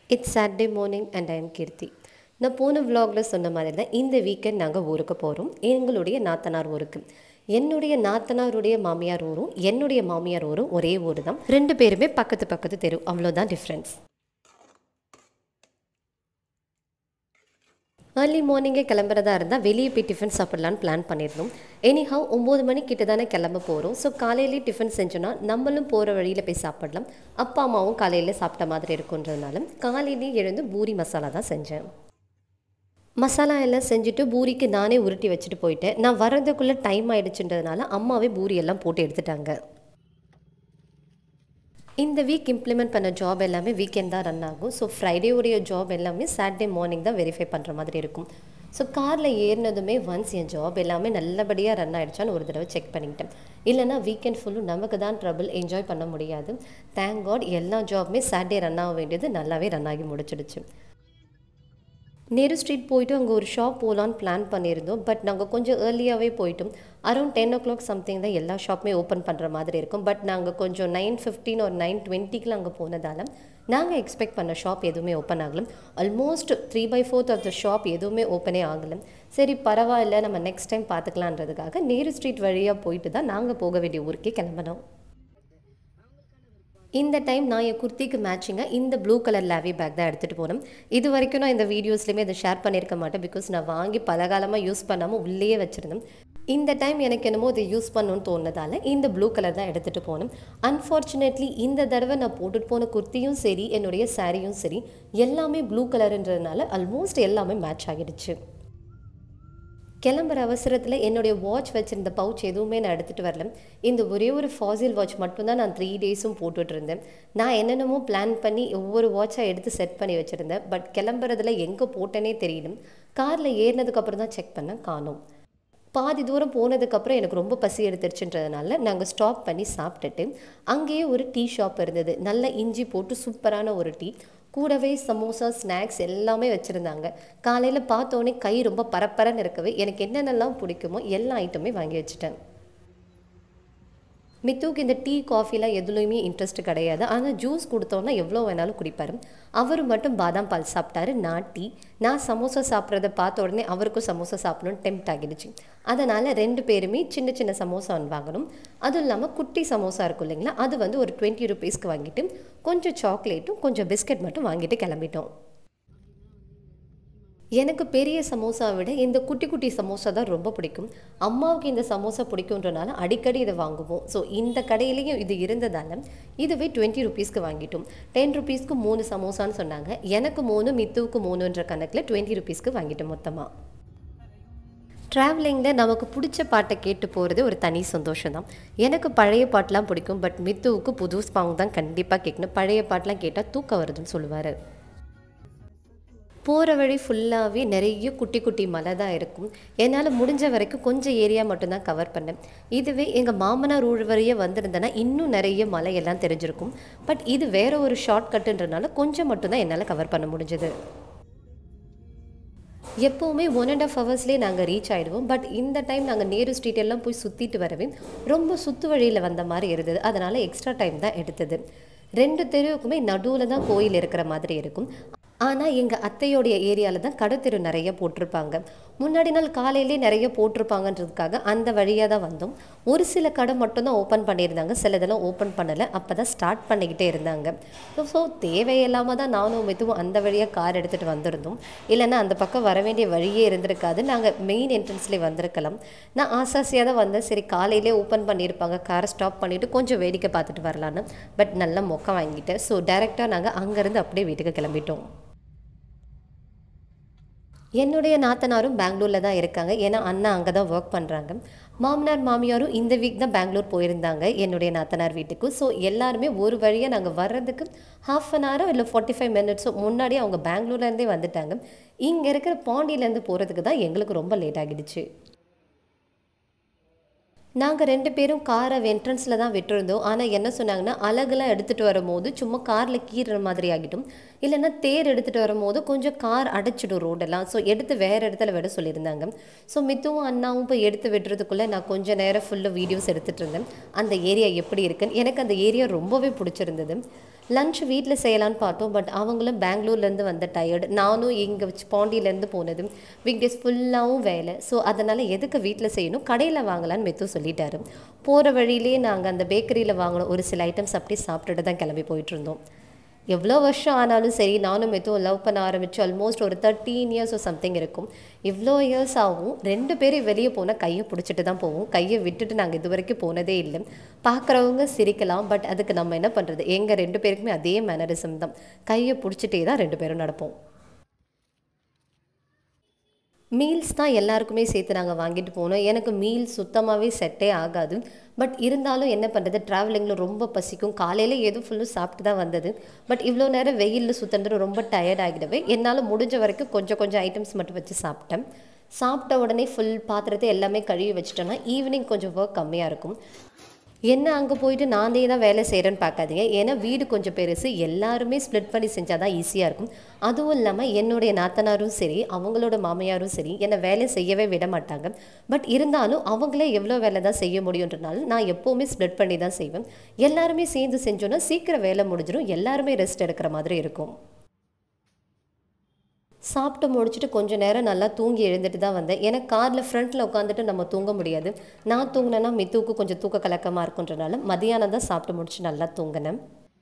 it's Saturday morning and I am Keerthi நான் போன விலாகில் சொன்ன மாதிரி தான் இந்த வீக்கெண்ட் நாங்கள் ஊருக்கு போகிறோம் எங்களுடைய நாத்தனார் ஊருக்கு என்னுடைய நாத்தனாருடைய மாமியார் ஊரும் என்னுடைய மாமியார் ஊரும் ஒரே ஊர் தான் ரெண்டு பேருமே பக்கத்து பக்கத்து தெரு அவ்வளோதான் டிஃப்ரென்ஸ் ஏர்லி மார்னிங்கே கிளம்புறதா இருந்தால் வெளியே போய் டிஃபன் சாப்பிடலான்னு பிளான் பண்ணியிருந்தோம் எனிஹவ் ஒம்பது மணிக்கிட்ட தானே கிளம்ப போகிறோம் ஸோ காலையிலேயே டிஃபன் செஞ்சோன்னா நம்மளும் போகிற வழியில் போய் சாப்பிடலாம் அப்பா அம்மாவும் காலையில் சாப்பிட்ட மாதிரி இருக்குன்றதுனால காலையிலேயே எழுந்து பூரி மசாலா தான் செஞ்சேன் மசாலா எல்லாம் செஞ்சுட்டு பூரிக்கு நானே உருட்டி வச்சுட்டு போயிட்டேன் நான் வர்றதுக்குள்ளே டைம் ஆயிடுச்சுன்றதுனால அம்மாவே பூரி எல்லாம் போட்டு எடுத்துட்டாங்க இந்த வீக் இம்ப்ளிமெண்ட் பண்ண ஜாப் எல்லாமே வீக்கெண்ட் தான் ரன் ஆகும் ஸோ ஃப்ரைடேவுடைய ஜாப் எல்லாமே சாட்டர்டே மார்னிங் தான் வெரிஃபை பண்ணுற மாதிரி இருக்கும் ஸோ காரில் ஏறினதுமே ஒன்ஸ் என் ஜாப் எல்லாமே நல்லபடியாக ரன் ஆகிடுச்சான்னு ஒரு தடவை செக் பண்ணிக்கிட்டேன் இல்லைனா வீக்கெண்ட் ஃபுல்லும் நமக்கு தான் ட்ரபிள் என்ஜாய் பண்ண முடியாது தேங்க் காட் எல்லா ஜாப்புமே சாட்டர்டே ரன் ஆக வேண்டியது நல்லாவே ரன் ஆகி முடிச்சிடுச்சு நேரு ஸ்ட்ரீட் போயிட்டு அங்கே ஒரு ஷாப் போகலான்னு பிளான் பண்ணியிருந்தோம் பட் நாங்கள் கொஞ்சம் ஏர்லியாகவே போயிட்டோம் around ten o'clock something தான் எல்லா ஷாப்புமே ஓப்பன் பண்ணுற மாதிரி இருக்கும் பட் நாங்கள் கொஞ்சம் நைன் ஃபிஃப்டீன் ஒரு நைன் டுவெண்ட்டிக்குலாம் அங்கே போனதால் நாங்கள் எக்ஸ்பெக்ட் பண்ண ஷாப் எதுவுமே ஓப்பன் ஆகலை almost three by fourth of the shop எதுவுமே ஓப்பனே ஆகலை சரி பரவாயில்ல நம்ம நெக்ஸ்ட் டைம் பார்த்துக்கலான்றதுக்காக நேரு ஸ்ட்ரீட் வழியாக போயிட்டு தான் நாங்கள் போக வேண்டிய ஊருக்கே கிளம்பினோம் இந்த டைம் நான் என் குர்த்திக்கு மேட்சிங்காக இந்த ப்ளூ கலர் லாவி பேக் தான் எடுத்துகிட்டு போனேன் இது வரைக்கும் நான் இந்த வீடியோஸ்லையுமே இதை ஷேர் பண்ணியிருக்க மாட்டேன் பிகாஸ் நான் வாங்கி பல காலமாக யூஸ் பண்ணாமல் உள்ளேயே வச்சுருந்தேன் இந்த டைம் எனக்கு என்னமோ இதை யூஸ் பண்ணணும்னு தோணுனதால இந்த ப்ளூ கலர் தான் எடுத்துகிட்டு போனேன் அன்ஃபார்ச்சுனேட்லி இந்த தடவை நான் போட்டுட்டு போன குர்த்தியும் சரி என்னுடைய சாரியும் சரி எல்லாமே ப்ளூ கலருன்றதுனால ஆல்மோஸ்ட் எல்லாமே மேட்ச் ஆகிடுச்சு கிளம்புற அவசரத்தில் என்னுடைய வாட்ச் வச்சுருந்த பவுச் எதுவுமே நான் எடுத்துகிட்டு வரல இந்த ஒரே ஒரு ஃபாசில் வாட்ச் மட்டும்தான் நான் த்ரீ டேஸும் போட்டுட்டு இருந்தேன் நான் என்னென்னமோ பிளான் பண்ணி ஒவ்வொரு வாட்சாக எடுத்து செட் பண்ணி வச்சுருந்தேன் பட் கிளம்புறதுல எங்கே போட்டேனே தெரியல காரில் ஏறினதுக்கப்புறம் தான் செக் பண்ண காணோம் பாதி தூரம் போனதுக்கப்புறம் எனக்கு ரொம்ப பசி எடுத்துருச்சுன்றதுனால நாங்கள் ஸ்டாப் பண்ணி சாப்பிட்டுட்டு அங்கேயே ஒரு டீ ஷாப் இருந்தது நல்ல இஞ்சி போட்டு சூப்பரான ஒரு டீ கூடவே சமோசா ஸ்நாக்ஸ் எல்லாமே வச்சுருந்தாங்க காலையில் பார்த்தோன்னே கை ரொம்ப பரப்பரன்னு இருக்கவே எனக்கு என்னென்னலாம் பிடிக்குமோ எல்லா ஐட்டமே வாங்கி வச்சுட்டேன் மித்துவுக்கு இந்த டீ காஃபிலாம் எதுலேயுமே இன்ட்ரெஸ்ட் கிடையாது ஆனால் ஜூஸ் கொடுத்தோன்னா எவ்வளோ வேணாலும் குடிப்பார் அவர் மட்டும் பாதாம் பால் சாப்பிட்டாரு நான் டீ நான் சமோசா சாப்பிட்றத பார்த்த உடனே அவருக்கும் சமோசா சாப்பிடணும்னு டெம்ட் ஆகிடுச்சு அதனால் ரெண்டு பேருமே சின்ன சின்ன சமோசா வாங்கணும் அதுவும் இல்லாமல் குட்டி சமோசா இருக்கும் இல்லைங்களா அது வந்து ஒரு டுவெண்ட்டி ருபீஸ்க்கு வாங்கிட்டு கொஞ்சம் சாக்லேட்டும் கொஞ்சம் பிஸ்கட் மட்டும் வாங்கிட்டு கிளம்பிட்டோம் எனக்கு பெரிய சமோசாவை விட இந்த குட்டி குட்டி சமோசா தான் ரொம்ப பிடிக்கும் அம்மாவுக்கு இந்த சமோசா பிடிக்குன்றனால அடிக்கடி இதை வாங்குவோம் ஸோ இந்த கடையிலையும் இது இருந்ததால் இதுவே டுவெண்ட்டி ருபீஸ்க்கு வாங்கிட்டோம் டென் ருபீஸ்க்கு மூணு சமோசான்னு சொன்னாங்க எனக்கு மூணு மித்துவுக்கு மூணுன்ற கணக்கில் டுவெண்ட்டி ருபீஸ்க்கு வாங்கிட்டோம் மொத்தமாக ட்ராவலிங்கில் நமக்கு பிடிச்ச பாட்டை கேட்டு போகிறது ஒரு தனி சந்தோஷம் தான் எனக்கு பழைய பாட்டெலாம் பிடிக்கும் பட் மித்துவுக்கு புது சாங் தான் கண்டிப்பாக கேட்கணும் பழைய பாட்டெலாம் கேட்டால் தூக்கம் வருதுன்னு சொல்லுவார் போகிற வழி ஃபுல்லாகவே நிறைய குட்டி குட்டி மலை தான் இருக்கும் என்னால் முடிஞ்ச வரைக்கும் கொஞ்சம் ஏரியா மட்டும்தான் கவர் பண்ணேன் இதுவே எங்கள் மாமனார் ஊழ் வழியே வந்திருந்தேன்னா இன்னும் நிறைய மலையெல்லாம் தெரிஞ்சிருக்கும் பட் இது வேற ஒரு ஷார்ட் கட்டுன்றனால கொஞ்சம் மட்டும்தான் என்னால் கவர் பண்ண முடிஞ்சது எப்போவுமே ஒன் அண்ட் ஆஃப் ஹவர்ஸ்லேயே நாங்கள் ரீச் ஆகிடுவோம் பட் இந்த டைம் நாங்கள் நேரு ஸ்ட்ரீட் எல்லாம் போய் சுற்றிட்டு வரவே ரொம்ப சுற்று வழியில் வந்த மாதிரி இருந்தது அதனால் எக்ஸ்ட்ரா டைம் தான் எடுத்தது ரெண்டு தெருவுக்குமே நடுவில் தான் கோயில் இருக்கிற மாதிரி இருக்கும் ஆனால் எங்கள் அத்தையோடைய ஏரியாவில் தான் கடத்தெரு நிறைய போட்டிருப்பாங்க முன்னாடி நாள் காலையிலே நிறைய போட்டிருப்பாங்கன்றதுக்காக அந்த வழியாக தான் வந்தோம் ஒரு சில கடை மட்டும்தான் ஓப்பன் பண்ணியிருந்தாங்க சிலதெல்லாம் ஓப்பன் பண்ணலை அப்போ தான் ஸ்டார்ட் பண்ணிக்கிட்டே இருந்தாங்க ஸோ தேவையில்லாமல் தான் நானும் மெதுவும் அந்த வழியாக கார் எடுத்துகிட்டு வந்திருந்தோம் இல்லைன்னா அந்த பக்கம் வர வேண்டிய வழியே இருந்திருக்காது நாங்கள் மெயின் என்ட்ரன்ஸ்லேயே வந்திருக்கலாம் நான் ஆசாசியாக தான் வந்தேன் சரி காலையிலே ஓப்பன் பண்ணியிருப்பாங்க காரை ஸ்டாப் பண்ணிவிட்டு கொஞ்சம் வேடிக்கை பார்த்துட்டு வரலான்னு பட் நல்லா மொக்க வாங்கிட்டேன் ஸோ டேரெக்டாக நாங்கள் அங்கேருந்து அப்படியே வீட்டுக்கு கிளம்பிட்டோம் என்னுடைய நாத்தனாரும் பெங்களூரில் தான் இருக்காங்க ஏன்னா அண்ணா அங்கே தான் ஒர்க் பண்ணுறாங்க மாமனார் மாமியாரும் இந்த வீக் தான் பெங்களூர் போயிருந்தாங்க என்னுடைய நாத்தனார் வீட்டுக்கு ஸோ எல்லாருமே ஒரு வழியாக நாங்கள் வர்றதுக்கு ஹாஃப் அன் ஹவரோ இல்லை ஃபார்ட்டி ஃபைவ் மினிட்ஸோ முன்னாடியே அவங்க பெங்களூர்லேருந்தே வந்துட்டாங்க இங்கே இருக்கிற பாண்டியிலேருந்து போகிறதுக்கு தான் எங்களுக்கு ரொம்ப லேட் ஆகிடுச்சு நாங்கள் ரெண்டு பேரும் காரை என்ட்ரன்ஸில் தான் விட்டுருந்தோம் ஆனால் என்ன சொன்னாங்கன்னா அழகெல்லாம் எடுத்துகிட்டு வரும்போது சும்மா காரில் கீறுற மாதிரி ஆகிட்டும் இல்லைன்னா தேர் எடுத்துகிட்டு வரும்போது கொஞ்சம் கார் அடைச்சிடும் ரோடெல்லாம் ஸோ எடுத்து வேறு இடத்துல விட சொல்லியிருந்தாங்க ஸோ மித்துவும் அண்ணாவும் போய் எடுத்து விடுறதுக்குள்ளே நான் கொஞ்சம் நேரம் ஃபுல்லாக வீடியோஸ் எடுத்துகிட்டு இருந்தேன் அந்த ஏரியா எப்படி இருக்குன்னு எனக்கு அந்த ஏரியா ரொம்பவே பிடிச்சிருந்தது லஞ்ச் வீட்டில் செய்யலான்னு பார்த்தோம் பட் அவங்களும் பெங்களூர்லேருந்து வந்த டயர்டு நானும் இங்கே வச்சு பாண்டியிலேருந்து போனது வீக் டேஸ் ஃபுல்லாகவும் வேலை ஸோ அதனால் எதுக்கு வீட்டில் செய்யணும் கடையில் வாங்கலான்னு மெத்து சொல்லிட்டாரு போகிற வழியிலே நாங்கள் அந்த பேக்கரியில் வாங்கின ஒரு சில ஐட்டம்ஸ் அப்படியே சாப்பிட்டுட்டு தான் கிளம்பி போயிட்டு இருந்தோம் எவ்வளோ வருஷம் ஆனாலும் சரி நானும் மெதுவும் லவ் பண்ண ஆரம்பிச்சு ஆல்மோஸ்ட் ஒரு தேர்ட்டீன் இயர்ஸ் சம்திங் இருக்கும் இவ்வளோ இயர்ஸ் ஆகும் ரெண்டு பேரும் வெளியே போனால் கையை பிடிச்சிட்டு தான் போவோம் கையை விட்டுட்டு நாங்கள் இது வரைக்கும் போனதே இல்லை பார்க்குறவங்க சிரிக்கலாம் பட் அதுக்கு நம்ம என்ன பண்ணுறது எங்கள் ரெண்டு பேருக்குமே அதே மேனரிசம் தான் கையை பிடிச்சிட்டே தான் ரெண்டு பேரும் நடப்போம் மீல்ஸ் தான் எல்லாருக்குமே சேர்த்து நாங்கள் வாங்கிட்டு போனோம் எனக்கு மீல் சுத்தமாகவே செட்டே ஆகாது பட் இருந்தாலும் என்ன பண்ணுறது ட்ராவலிங்கில் ரொம்ப பசிக்கும் காலையில் ஏதோ ஃபுல்லும் சாப்பிட்டு தான் வந்தது பட் இவ்வளோ நேரம் வெயிலில் சுத்தன்றது ரொம்ப டயர்ட் ஆகிடவே என்னால் முடிஞ்ச வரைக்கும் கொஞ்சம் கொஞ்சம் ஐட்டம்ஸ் மட்டும் வச்சு சாப்பிட்டேன் சாப்பிட்ட உடனே ஃபுல் பாத்திரத்தை எல்லாமே கழுவி வச்சிட்டோன்னா ஈவினிங் கொஞ்சம் ஒர்க் கம்மியாக இருக்கும் என்ன அங்கே போயிட்டு நானே தான் வேலை செய்கிறேன்னு பார்க்காதீங்க ஏன்னா வீடு கொஞ்சம் பெருசு எல்லாருமே ஸ்ப்ளிட் பண்ணி செஞ்சால் தான் ஈஸியாக இருக்கும் அதுவும் இல்லாமல் என்னுடைய நாத்தனாரும் சரி அவங்களோட மாமியாரும் சரி என்னை வேலை செய்யவே விட மாட்டாங்க பட் இருந்தாலும் அவங்களே எவ்வளோ வேலை தான் செய்ய முடியுன்றனால நான் எப்போவுமே ஸ்ப்ளிட் பண்ணி தான் செய்வேன் எல்லாருமே சேர்ந்து செஞ்சோன்னா சீக்கிரம் வேலை முடிஞ்சிடும் எல்லாருமே ரெஸ்ட் எடுக்கிற மாதிரி இருக்கும் சாப்பிட்டு முடிச்சுட்டு கொஞ்சம் நேரம் நல்லா தூங்கி எழுந்துட்டு தான் வந்தேன் ஏன்னா காரில் ஃப்ரண்ட்டில் உட்காந்துட்டு நம்ம தூங்க முடியாது நான் தூங்கினேன்னா மித்துவுக்கு கொஞ்சம் தூக்க கலக்கமாக இருக்குன்றனால மதியானம் தான் சாப்பிட்டு முடிச்சு நல்லா தூங்கினேன்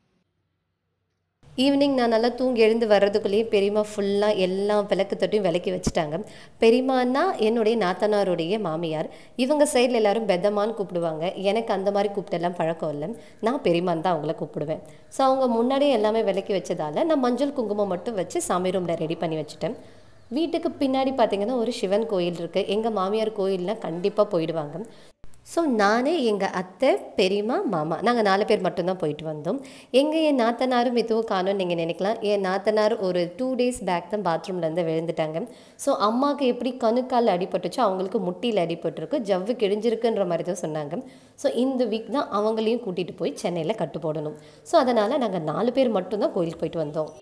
ஈவினிங் நான் நல்லா தூங்கி எழுந்து வர்றதுக்குள்ளேயே பெரியம்மா ஃபுல்லாக எல்லா விளக்கு தொட்டியும் விளக்கி வச்சுட்டாங்க பெரியம்மான்னா என்னுடைய நாத்தனாருடைய மாமியார் இவங்க சைடில் எல்லாரும் பெத்தம்மான்னு கூப்பிடுவாங்க எனக்கு அந்த மாதிரி கூப்பிட்டெல்லாம் பழக்கம் இல்லை நான் பெரியம்மான் தான் அவங்கள கூப்பிடுவேன் ஸோ அவங்க முன்னாடியே எல்லாமே விளக்கி வச்சதால நான் மஞ்சள் குங்குமம் மட்டும் வச்சு சாமி ரூமில் ரெடி பண்ணி வச்சுட்டேன் வீட்டுக்கு பின்னாடி பார்த்தீங்கன்னா ஒரு சிவன் கோயில் இருக்குது எங்கள் மாமியார் கோயிலில் கண்டிப்பாக போயிடுவாங்க ஸோ நானே எங்கள் அத்தை பெரியம்மா மாமா நாங்கள் நாலு பேர் மட்டும்தான் போயிட்டு வந்தோம் எங்கள் என் நாத்தனாரும் எதுவும் காணும்னு நீங்கள் நினைக்கலாம் என் நாத்தனார் ஒரு டூ டேஸ் பேக் தான் பாத்ரூம்லேருந்து விழுந்துட்டாங்க ஸோ அம்மாவுக்கு எப்படி கணுக்கால் அடிபட்டுச்சோ அவங்களுக்கு முட்டியில் அடிபட்டிருக்கு ஜவ்வு கிழிஞ்சிருக்குன்ற மாதிரி தான் சொன்னாங்க ஸோ இந்த வீக் தான் அவங்களையும் கூட்டிகிட்டு போய் சென்னையில் கட்டு போடணும் ஸோ அதனால் நாங்கள் நாலு பேர் மட்டும்தான் கோயிலுக்கு போயிட்டு வந்தோம்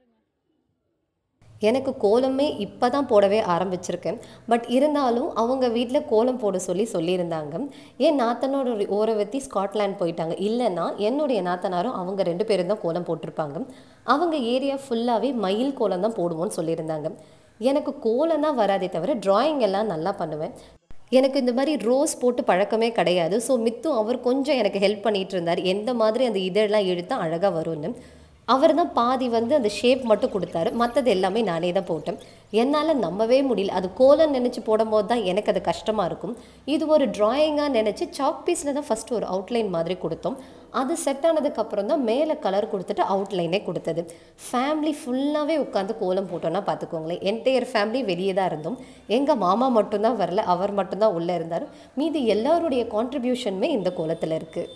எனக்கு கோலமே இப்போ தான் போடவே ஆரம்பிச்சிருக்கேன் பட் இருந்தாலும் அவங்க வீட்டில் கோலம் போட சொல்லி சொல்லியிருந்தாங்க என் நாத்தனோட ஒரு ஓரவத்தி ஸ்காட்லாண்ட் போயிட்டாங்க இல்லைன்னா என்னுடைய நாத்தனாரும் அவங்க ரெண்டு பேரும் தான் கோலம் போட்டிருப்பாங்க அவங்க ஏரியா ஃபுல்லாகவே மயில் கோலம் தான் போடுவோம்னு சொல்லியிருந்தாங்க எனக்கு கோலம் தான் வராதே தவிர டிராயிங் எல்லாம் நல்லா பண்ணுவேன் எனக்கு இந்த மாதிரி ரோஸ் போட்டு பழக்கமே கிடையாது ஸோ மித்தும் அவர் கொஞ்சம் எனக்கு ஹெல்ப் பண்ணிகிட்டு இருந்தார் எந்த மாதிரி அந்த இதழெல்லாம் இழுத்தா அழகாக வரும்னு அவர் தான் பாதி வந்து அந்த ஷேப் மட்டும் கொடுத்தாரு மற்றது எல்லாமே நானே தான் போட்டேன் என்னால் நம்பவே முடியல அது கோலம் நினச்சி போடும்போது தான் எனக்கு அது கஷ்டமாக இருக்கும் இது ஒரு ட்ராயிங்காக நினச்சி சாக் பீஸில் தான் ஃபஸ்ட்டு ஒரு அவுட்லைன் மாதிரி கொடுத்தோம் அது செட் ஆனதுக்கப்புறம் தான் மேலே கலர் கொடுத்துட்டு அவுட்லைனே கொடுத்தது ஃபேமிலி ஃபுல்லாகவே உட்காந்து கோலம் போட்டோன்னா பார்த்துக்கோங்களேன் என்டையர் ஃபேமிலி வெளியே தான் இருந்தோம் எங்கள் மாமா மட்டும்தான் வரல அவர் மட்டும்தான் உள்ளே இருந்தார் மீதி எல்லாருடைய கான்ட்ரிபியூஷனுமே இந்த கோலத்தில் இருக்குது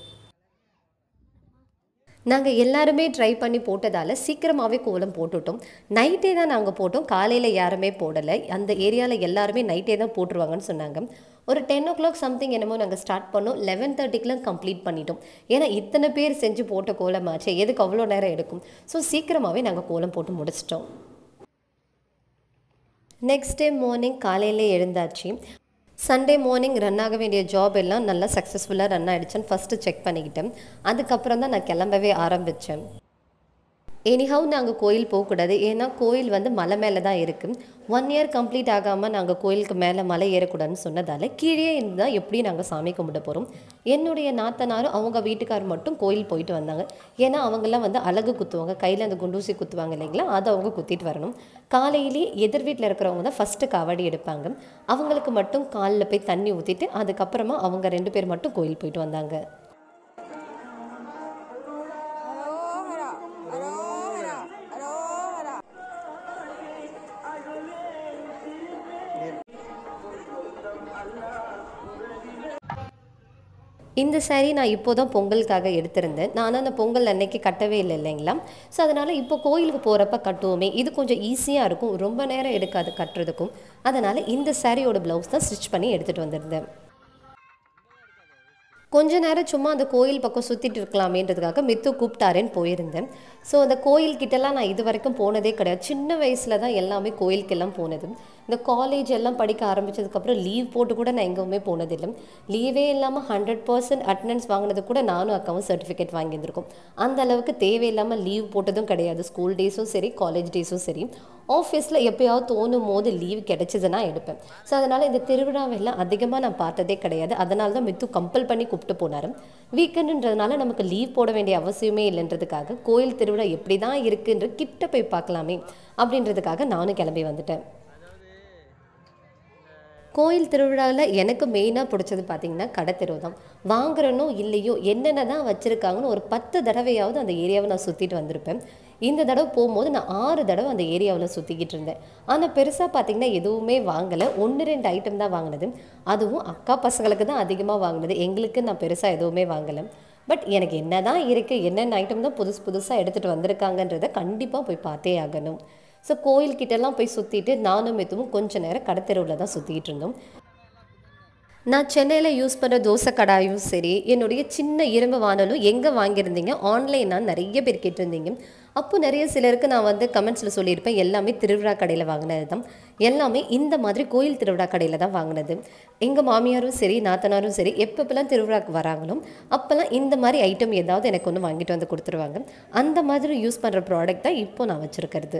நாங்கள் எல்லாருமே ட்ரை பண்ணி போட்டதால் சீக்கிரமாகவே கோலம் போட்டுட்டோம் நைட்டே தான் நாங்கள் போட்டோம் காலையில் யாருமே போடலை அந்த ஏரியாவில் எல்லாருமே நைட்டே தான் போட்டுருவாங்கன்னு சொன்னாங்க ஒரு டென் ஓ கிளாக் சம்திங் என்னமோ நாங்கள் ஸ்டார்ட் பண்ணோம் லெவன் தேர்ட்டிக்கெலாம் கம்ப்ளீட் பண்ணிட்டோம் ஏன்னா இத்தனை பேர் செஞ்சு போட்ட கோலமாச்சே எதுக்கு அவ்வளோ நேரம் எடுக்கும் ஸோ சீக்கிரமாகவே நாங்கள் கோலம் போட்டு முடிச்சிட்டோம் நெக்ஸ்ட் டே மார்னிங் காலையிலே எழுந்தாச்சு சண்டே மார்னிங் ரன் ஆக வேண்டிய ஜாப் எல்லாம் நல்லா சக்ஸஸ்ஃபுல்லாக ரன் ஆகிடுச்சுன்னு ஃபஸ்ட்டு செக் பண்ணிக்கிட்டேன் அதுக்கப்புறம் தான் நான் கிளம்பவே ஆரம்பித்தேன் எனிஹவ் நாங்கள் கோயில் போகக்கூடாது ஏன்னா கோயில் வந்து மலை மேலே தான் இருக்குது ஒன் இயர் கம்ப்ளீட் ஆகாமல் நாங்கள் கோயிலுக்கு மேலே மலை ஏறக்கூடாதுன்னு சொன்னதால் கீழே இருந்து தான் எப்படி நாங்கள் சாமி கும்பிட போகிறோம் என்னுடைய நாத்தனாரும் அவங்க வீட்டுக்கார் மட்டும் கோயில் போயிட்டு வந்தாங்க ஏன்னா அவங்கெல்லாம் வந்து அழகு குத்துவாங்க கையில் அந்த குண்டூசி குத்துவாங்க இல்லைங்களா அதை அவங்க குத்திட்டு வரணும் காலையிலேயே எதிர் வீட்டில் இருக்கிறவங்க தான் ஃபஸ்ட்டு காவடி எடுப்பாங்க அவங்களுக்கு மட்டும் காலில் போய் தண்ணி ஊற்றிட்டு அதுக்கப்புறமா அவங்க ரெண்டு பேர் மட்டும் கோயில் போயிட்டு வந்தாங்க அரோஹரா அரோஹரா அரோஹரா இந்த saree நான் இப்போ தான் பொங்கலுக்காக எடுத்திருந்தேன் நான் அந்த பொங்கல் அன்னைக்கு கட்டவே இல்லை இல்லைங்களா ஸோ அதனால் இப்போ கோயிலுக்கு போகிறப்ப கட்டுவோமே இது கொஞ்சம் ஈஸியாக இருக்கும் ரொம்ப நேரம் எடுக்காது கட்டுறதுக்கும் அதனால் இந்த சாரியோட ப்ளவுஸ் தான் ஸ்டிச் பண்ணி எடுத்துகிட்டு வந்திருந்தேன் கொஞ்ச நேரம் சும்மா அந்த கோயில் பக்கம் சுற்றிட்டு இருக்கலாமேன்றதுக்காக மித்து கூப்பிட்டாரேன்னு போயிருந்தேன் ஸோ அந்த கோயில் கிட்டலாம் நான் இது வரைக்கும் போனதே கிடையாது சின்ன வயசில் தான் எல்லாமே கோயிலுக்கெல்லாம் போனது இந்த காலேஜ் எல்லாம் படிக்க ஆரம்பிச்சதுக்கப்புறம் லீவ் போட்டு கூட நான் எங்கேயுமே போனதில்லை லீவே இல்லாமல் ஹண்ட்ரட் பர்சன்ட் அட்டண்டன்ஸ் வாங்கினது கூட நானும் அக்காவும் சர்டிஃபிகேட் வாங்கியிருந்திருக்கோம் அந்த அளவுக்கு தேவையில்லாமல் லீவ் போட்டதும் கிடையாது ஸ்கூல் டேஸும் சரி காலேஜ் டேஸும் சரி ஆஃபீஸில் எப்போயாவது தோணும் போது லீவ் கிடைச்சதுன்னா எடுப்பேன் ஸோ அதனால் இந்த திருவிழாவெல்லாம் அதிகமாக நான் பார்த்ததே கிடையாது அதனால தான் மித்து கம்பல் பண்ணி கூப்பிட்டு போனார் வீக்கெண்டுன்றதுனால நமக்கு லீவ் போட வேண்டிய அவசியமே இல்லைன்றதுக்காக கோயில் திருவிழா எப்படி தான் இருக்குன்ற கிட்ட போய் பார்க்கலாமே அப்படின்றதுக்காக நானும் கிளம்பி வந்துட்டேன் கோயில் திருவிழாவில் எனக்கு மெயினாக பிடிச்சது பார்த்தீங்கன்னா கடை தெருவு தான் வாங்குறனோ இல்லையோ என்னென்ன தான் வச்சுருக்காங்கன்னு ஒரு பத்து தடவையாவது அந்த ஏரியாவை நான் சுற்றிட்டு வந்திருப்பேன் இந்த தடவை போகும்போது நான் ஆறு தடவை அந்த ஏரியாவில் சுற்றிக்கிட்டு இருந்தேன் ஆனால் பெருசாக பார்த்தீங்கன்னா எதுவுமே வாங்கலை ஒன்று ரெண்டு ஐட்டம் தான் வாங்கினது அதுவும் அக்கா பசங்களுக்கு தான் அதிகமாக வாங்கினது எங்களுக்கு நான் பெருசாக எதுவுமே வாங்கலை பட் எனக்கு என்ன தான் இருக்குது என்னென்ன ஐட்டம் தான் புதுசு புதுசாக எடுத்துகிட்டு வந்திருக்காங்கன்றதை கண்டிப்பாக போய் பார்த்தே ஆகணும் ஸோ கோயில்கிட்டலாம் போய் சுற்றிட்டு நானும் மெத்துவும் கொஞ்ச நேரம் கடத்தெருவில் தான் சுற்றிக்கிட்டு இருந்தோம் நான் சென்னையில் யூஸ் பண்ணுற தோசை கடாயும் சரி என்னுடைய சின்ன இரும்பு வானலும் எங்கே வாங்கியிருந்தீங்க ஆன்லைனாக நிறைய பேர் கேட்டிருந்தீங்க அப்போ நிறைய சிலருக்கு நான் வந்து கமெண்ட்ஸில் சொல்லியிருப்பேன் எல்லாமே திருவிழா கடையில் வாங்கினது தான் எல்லாமே இந்த மாதிரி கோயில் திருவிழா கடையில் தான் வாங்கினது எங்கள் மாமியாரும் சரி நாத்தனாரும் சரி எப்பப்பெல்லாம் திருவிழாக்கு வராங்களோ அப்போல்லாம் இந்த மாதிரி ஐட்டம் ஏதாவது எனக்கு ஒன்று வாங்கிட்டு வந்து கொடுத்துருவாங்க அந்த மாதிரி யூஸ் பண்ணுற ப்ராடக்ட் தான் இப்போ நான் வச்சுருக்கிறது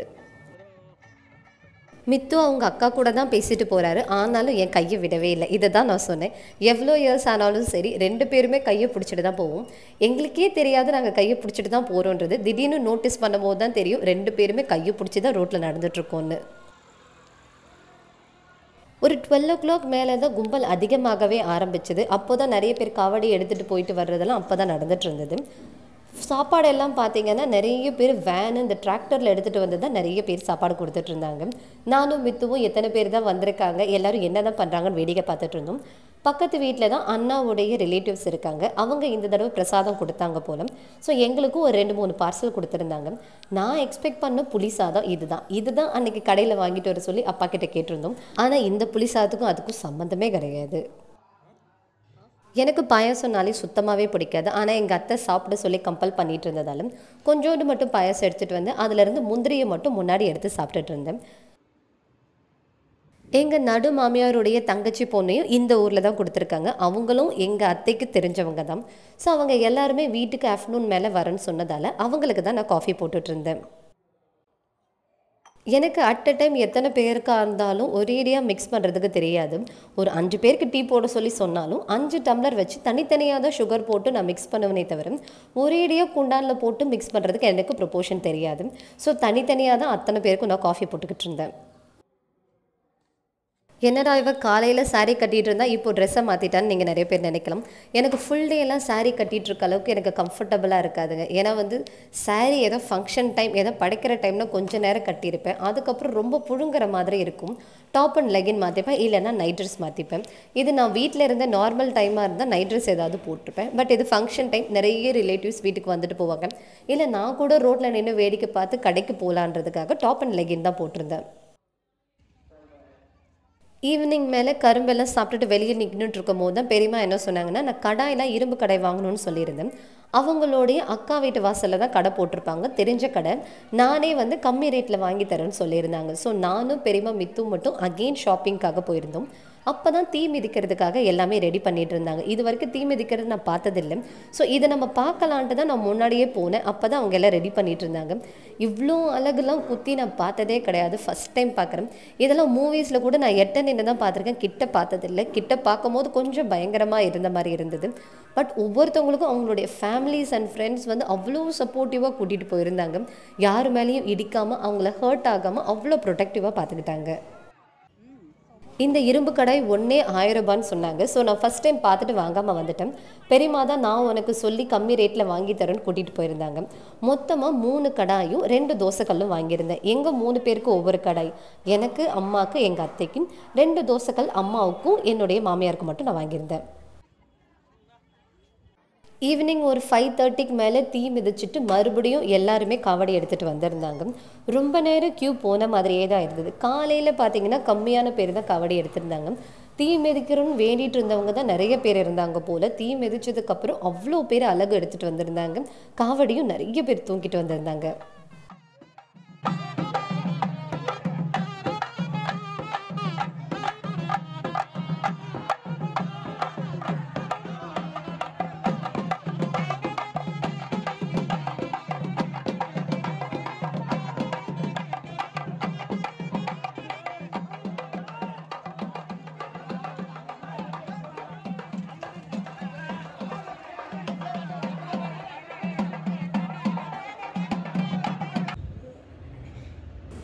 மித்து அவங்க அக்கா கூட தான் பேசிட்டு போகிறாரு ஆனாலும் என் கையை விடவே இல்லை இதை தான் நான் சொன்னேன் எவ்வளோ இயர்ஸ் ஆனாலும் சரி ரெண்டு பேருமே கையை பிடிச்சிட்டு தான் போவோம் எங்களுக்கே தெரியாது நாங்கள் கையை பிடிச்சிட்டு தான் போகிறோன்றது திடீர்னு நோட்டீஸ் பண்ணும்போது தான் தெரியும் ரெண்டு பேருமே கையை பிடிச்சி தான் ரோட்டில் நடந்துட்டுருக்கோன்னு ஒரு டுவெல் ஓ கிளாக் மேலே தான் கும்பல் அதிகமாகவே ஆரம்பிச்சது அப்போ தான் நிறைய பேர் காவடி எடுத்துகிட்டு போயிட்டு வர்றதெல்லாம் அப்போ தான் நடந்துட்டு இருந்தது சாப்பாடு எல்லாம் பார்த்தீங்கன்னா நிறைய பேர் வேன் இந்த டிராக்டரில் எடுத்துகிட்டு வந்து தான் நிறைய பேர் சாப்பாடு கொடுத்துட்டு இருந்தாங்க நானும் மித்துவும் எத்தனை பேர் தான் வந்திருக்காங்க எல்லாரும் என்ன தான் பண்ணுறாங்கன்னு வேடிக்கை பார்த்துட்டு இருந்தோம் பக்கத்து வீட்டில் தான் அண்ணாவுடைய ரிலேட்டிவ்ஸ் இருக்காங்க அவங்க இந்த தடவை பிரசாதம் கொடுத்தாங்க போல ஸோ எங்களுக்கும் ஒரு ரெண்டு மூணு பார்சல் கொடுத்துருந்தாங்க நான் எக்ஸ்பெக்ட் பண்ண புளி சாதம் இதுதான் இதுதான் அன்னைக்கு கடையில் வாங்கிட்டு வர சொல்லி அப்பா கிட்ட கேட்டிருந்தோம் ஆனால் இந்த புளி சாதத்துக்கும் அதுக்கும் சம்மந்தமே கிடையாது எனக்கு பாயாசம்னாலே சுத்தமாகவே பிடிக்காது ஆனால் எங்கள் அத்தை சாப்பிட சொல்லி கம்பல் பண்ணிட்டு இருந்ததாலும் கொஞ்சோண்டு மட்டும் பாயாசம் எடுத்துகிட்டு வந்து அதுலேருந்து முந்திரியை மட்டும் முன்னாடி எடுத்து சாப்பிட்டுட்டு இருந்தேன் எங்கள் நடு மாமியாருடைய தங்கச்சி பொண்ணையும் இந்த ஊரில் தான் கொடுத்துருக்காங்க அவங்களும் எங்கள் அத்தைக்கு தெரிஞ்சவங்க தான் ஸோ அவங்க எல்லாருமே வீட்டுக்கு ஆஃப்டர்நூன் மேலே வரேன்னு சொன்னதால் அவங்களுக்கு தான் நான் காஃபி போட்டுட்டு இருந்தேன் எனக்கு அட் அ டைம் எத்தனை பேருக்காக இருந்தாலும் ஒரேடியாக மிக்ஸ் பண்ணுறதுக்கு தெரியாது ஒரு அஞ்சு பேருக்கு டீ போட சொல்லி சொன்னாலும் அஞ்சு டம்ளர் வச்சு தனித்தனியாக தான் சுகர் போட்டு நான் மிக்ஸ் பண்ணுவேனே தவிர ஒரேடியாக குண்டானில் போட்டு மிக்ஸ் பண்ணுறதுக்கு எனக்கு ப்ரொப்போர்ஷன் தெரியாது ஸோ தனித்தனியாக தான் அத்தனை பேருக்கும் நான் காஃபி போட்டுக்கிட்டு இருந்தேன் என்னடா இவ காலையில் saree கட்டிட்டு இருந்தா இப்போ ட்ரெஸ்ஸை மாற்றிட்டான்னு நீங்கள் நிறைய பேர் நினைக்கலாம் எனக்கு ஃபுல் டே எல்லாம் saree கட்டிட்டு இருக்க அளவுக்கு எனக்கு கம்ஃபர்டபுளாக இருக்காதுங்க ஏன்னா வந்து saree ஏதோ ஃபங்க்ஷன் டைம் ஏதோ படைக்கிற டைம்னா கொஞ்ச நேரம் கட்டியிருப்பேன் அதுக்கப்புறம் ரொம்ப புழுங்குற மாதிரி இருக்கும் டாப் அண்ட் லெகின் மாற்றிப்பேன் இல்லைன்னா நைட் ட்ரெஸ் மாற்றிப்பேன் இது நான் வீட்டில் இருந்த நார்மல் டைமாக இருந்தால் நைட் ட்ரெஸ் ஏதாவது போட்டிருப்பேன் பட் இது ஃபங்க்ஷன் டைம் நிறைய ரிலேட்டிவ்ஸ் வீட்டுக்கு வந்துட்டு போவாங்க இல்லை நான் கூட ரோட்டில் நின்று வேடிக்கை பார்த்து கடைக்கு போகலான்றதுக்காக டாப் அண்ட் லெகின் தான் போட்டிருந்தேன் ஈவினிங் மேலே கரும்பெல்லாம் சாப்பிட்டுட்டு வெளியே நின்றுட்டு இருக்கும் போது தான் பெரியம்மா என்ன சொன்னாங்கன்னா நான் கடாயில் இரும்பு கடை வாங்கணும்னு சொல்லியிருந்தேன் அவங்களுடைய அக்கா வீட்டு வாசலில் தான் கடை போட்டிருப்பாங்க தெரிஞ்ச கடை நானே வந்து கம்மி ரேட்டில் வாங்கி தரேன்னு சொல்லியிருந்தாங்க ஸோ நானும் பெரியம்மா மித்தும் மட்டும் அகெயின் ஷாப்பிங்காக போயிருந்தோம் அப்போ தான் தீ மிதிக்கிறதுக்காக எல்லாமே ரெடி பண்ணிட்டு இருந்தாங்க இது வரைக்கும் தீ மிதிக்கிறது நான் பார்த்ததில்லை ஸோ இதை நம்ம பார்க்கலான்ட்டு தான் நான் முன்னாடியே போனேன் அப்போ தான் அவங்க எல்லாம் ரெடி பண்ணிட்டு இருந்தாங்க இவ்வளோ அழகுலாம் குத்தி நான் பார்த்ததே கிடையாது ஃபஸ்ட் டைம் பார்க்குறேன் இதெல்லாம் மூவிஸில் கூட நான் எட்ட நின்று தான் பார்த்துருக்கேன் கிட்ட பார்த்ததில்லை கிட்ட பார்க்கும்போது கொஞ்சம் பயங்கரமாக இருந்த மாதிரி இருந்தது பட் ஒவ்வொருத்தவங்களுக்கும் அவங்களுடைய ஃபேமிலிஸ் அண்ட் ஃப்ரெண்ட்ஸ் வந்து அவ்வளோ சப்போர்ட்டிவாக கூட்டிகிட்டு போயிருந்தாங்க யார் மேலேயும் இடிக்காமல் அவங்கள ஹர்ட் ஆகாமல் அவ்வளோ ப்ரொடெக்டிவாக பார்த்துக்கிட்டாங்க இந்த இரும்பு கடாய் ஒன்றே ஆயிரம் ரூபான்னு சொன்னாங்க ஸோ நான் ஃபஸ்ட் டைம் பார்த்துட்டு வாங்காமல் வந்துட்டேன் பெரியம்மா தான் நான் உனக்கு சொல்லி கம்மி ரேட்டில் வாங்கி தரேன்னு கூட்டிகிட்டு போயிருந்தாங்க மொத்தமாக மூணு கடாயும் ரெண்டு தோசைக்கல்லும் வாங்கியிருந்தேன் எங்கள் மூணு பேருக்கு ஒவ்வொரு கடாய் எனக்கு அம்மாவுக்கு எங்கள் அத்தைக்கும் ரெண்டு தோசைக்கல் அம்மாவுக்கும் என்னுடைய மாமியாருக்கு மட்டும் நான் வாங்கியிருந்தேன் ஈவினிங் ஒரு ஃபைவ் தேர்ட்டிக்கு மேலே தீ மிதிச்சிட்டு மறுபடியும் எல்லாருமே காவடி எடுத்துகிட்டு வந்திருந்தாங்க ரொம்ப நேரம் க்யூ போன மாதிரியே தான் இருந்தது காலையில் பார்த்தீங்கன்னா கம்மியான பேர் தான் காவடி எடுத்திருந்தாங்க தீ மிதிக்கிறோன்னு வேண்டிட்டு இருந்தவங்க தான் நிறைய பேர் இருந்தாங்க போல் தீ மிதிச்சதுக்கப்புறம் அவ்வளோ பேர் அழகு எடுத்துகிட்டு வந்திருந்தாங்க காவடியும் நிறைய பேர் தூக்கிட்டு வந்திருந்தாங்க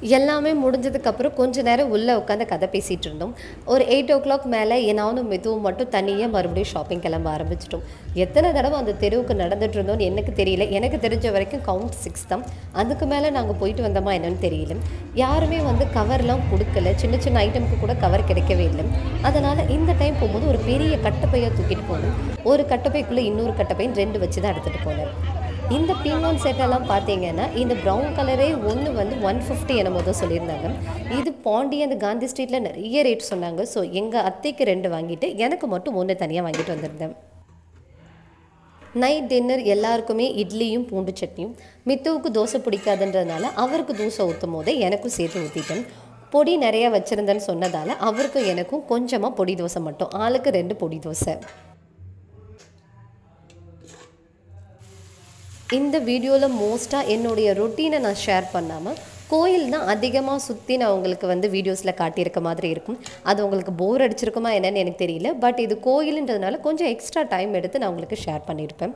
எல்லாமே முடிஞ்சதுக்கப்புறம் கொஞ்ச நேரம் உள்ளே உட்காந்து கதை பேசிகிட்டு இருந்தோம் ஒரு எயிட் ஓ கிளாக் மேலே நானும் மெதுவும் மட்டும் தனியாக மறுபடியும் ஷாப்பிங் கிளம்ப ஆரம்பிச்சிட்டோம் எத்தனை தடவை அந்த தெருவுக்கு நடந்துட்டு இருந்தோம்னு எனக்கு தெரியல எனக்கு தெரிஞ்ச வரைக்கும் கவுண்ட் சிக்ஸ் தான் அதுக்கு மேலே நாங்கள் போயிட்டு வந்தோமா என்னன்னு தெரியல யாருமே வந்து கவர்லாம் கொடுக்கல சின்ன சின்ன ஐட்டமுக்கு கூட கவர் கிடைக்கவே இல்லை அதனால் இந்த டைம் போகும்போது ஒரு பெரிய கட்டப்பையாக தூக்கிட்டு போனோம் ஒரு கட்டப்பைக்குள்ளே இன்னொரு கட்டப்பையும் ரெண்டு வச்சு தான் எடுத்துகிட்டு போனேன் இந்த பீங்கான் செட்டெல்லாம் பார்த்தீங்கன்னா இந்த ப்ரௌன் கலரே ஒன்று வந்து ஒன் ஃபிஃப்டி என்னமோ தான் சொல்லியிருந்தாங்க இது பாண்டி அந்த காந்தி ஸ்ட்ரீட்டில் நிறைய ரேட் சொன்னாங்க ஸோ எங்கள் அத்தைக்கு ரெண்டு வாங்கிட்டு எனக்கு மட்டும் ஒன்று தனியாக வாங்கிட்டு வந்திருந்தேன் நைட் டின்னர் எல்லாருக்குமே இட்லியும் பூண்டு சட்னியும் மித்துவுக்கு தோசை பிடிக்காதுன்றதுனால அவருக்கு தோசை ஊற்றும் போதே எனக்கும் சேர்த்து ஊற்றிட்டேன் பொடி நிறையா வச்சுருந்தேன்னு சொன்னதால் அவருக்கும் எனக்கும் கொஞ்சமாக பொடி தோசை மட்டும் ஆளுக்கு ரெண்டு பொடி தோசை இந்த வீடியோவில் மோஸ்ட்டாக என்னுடைய ரொட்டீனை நான் ஷேர் பண்ணாமல் கோயில் தான் அதிகமாக சுற்றி நான் உங்களுக்கு வந்து வீடியோஸில் காட்டியிருக்க மாதிரி இருக்கும் அது உங்களுக்கு போர் அடிச்சிருக்குமா என்னன்னு எனக்கு தெரியல பட் இது கோயிலுன்றதுனால கொஞ்சம் எக்ஸ்ட்ரா டைம் எடுத்து நான் உங்களுக்கு ஷேர் பண்ணியிருப்பேன்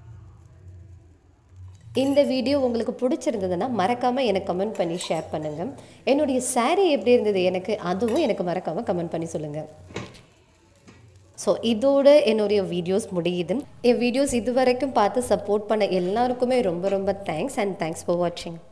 இந்த வீடியோ உங்களுக்கு பிடிச்சிருந்ததுன்னா மறக்காமல் எனக்கு கமெண்ட் பண்ணி ஷேர் பண்ணுங்கள் என்னுடைய saree எப்படி இருந்தது எனக்கு அதுவும் எனக்கு மறக்காமல் கமெண்ட் பண்ணி சொல்லுங்கள் ஸோ இதோட என்னுடைய வீடியோஸ் முடியுது என் வீடியோஸ் இது வரைக்கும் பார்த்து சப்போர்ட் பண்ண எல்லாருக்குமே ரொம்ப ரொம்ப தேங்க்ஸ் அண்ட் தேங்க்ஸ் ஃபார் வாட்சிங்